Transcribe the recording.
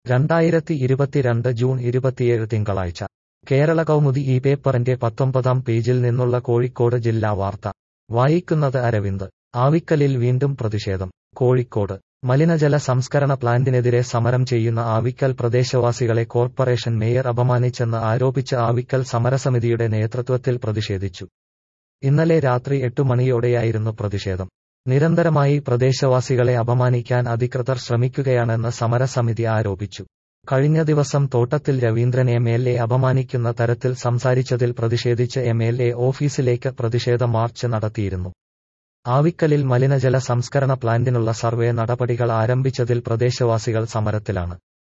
രണ്ടായിരത്തി ഇരുപത്തിരണ്ട് ജൂൺ ഇരുപത്തിയേഴ് തിങ്കളാഴ്ച കേരള കൗമുദി ഈ പേപ്പറിന്റെ പത്തൊമ്പതാം പേജിൽ നിന്നുള്ള കോഴിക്കോട് ജില്ലാ വാർത്ത വായിക്കുന്നത് അരവിന്ദ് ആവിക്കലിൽ വീണ്ടും പ്രതിഷേധം കോഴിക്കോട് മലിനജല സംസ്കരണ പ്ലാന്റിനെതിരെ സമരം ചെയ്യുന്ന ആവിക്കൽ പ്രദേശവാസികളെ കോർപ്പറേഷൻ മേയർ അപമാനിച്ചെന്ന് ആരോപിച്ച് ആവിക്കൽ സമരസമിതിയുടെ നേതൃത്വത്തിൽ പ്രതിഷേധിച്ചു ഇന്നലെ രാത്രി എട്ടു മണിയോടെയായിരുന്നു പ്രതിഷേധം നിരന്തരമായി പ്രദേശവാസികളെ അപമാനിക്കാൻ അധികൃതർ ശ്രമിക്കുകയാണെന്ന് സമരസമിതി ആരോപിച്ചു കഴിഞ്ഞ ദിവസം തോട്ടത്തിൽ രവീന്ദ്രൻ എം എൽ എ അപമാനിക്കുന്ന തരത്തിൽ സംസാരിച്ചതിൽ പ്രതിഷേധിച്ച് എം എൽ എ ഓഫീസിലേക്ക് പ്രതിഷേധ മാർച്ച് നടത്തിയിരുന്നു ആവിക്കലിൽ മലിനജല സംസ്കരണ പ്ലാന്റിനുള്ള സർവേ നടപടികൾ ആരംഭിച്ചതിൽ പ്രദേശവാസികൾ സമരത്തിലാണ്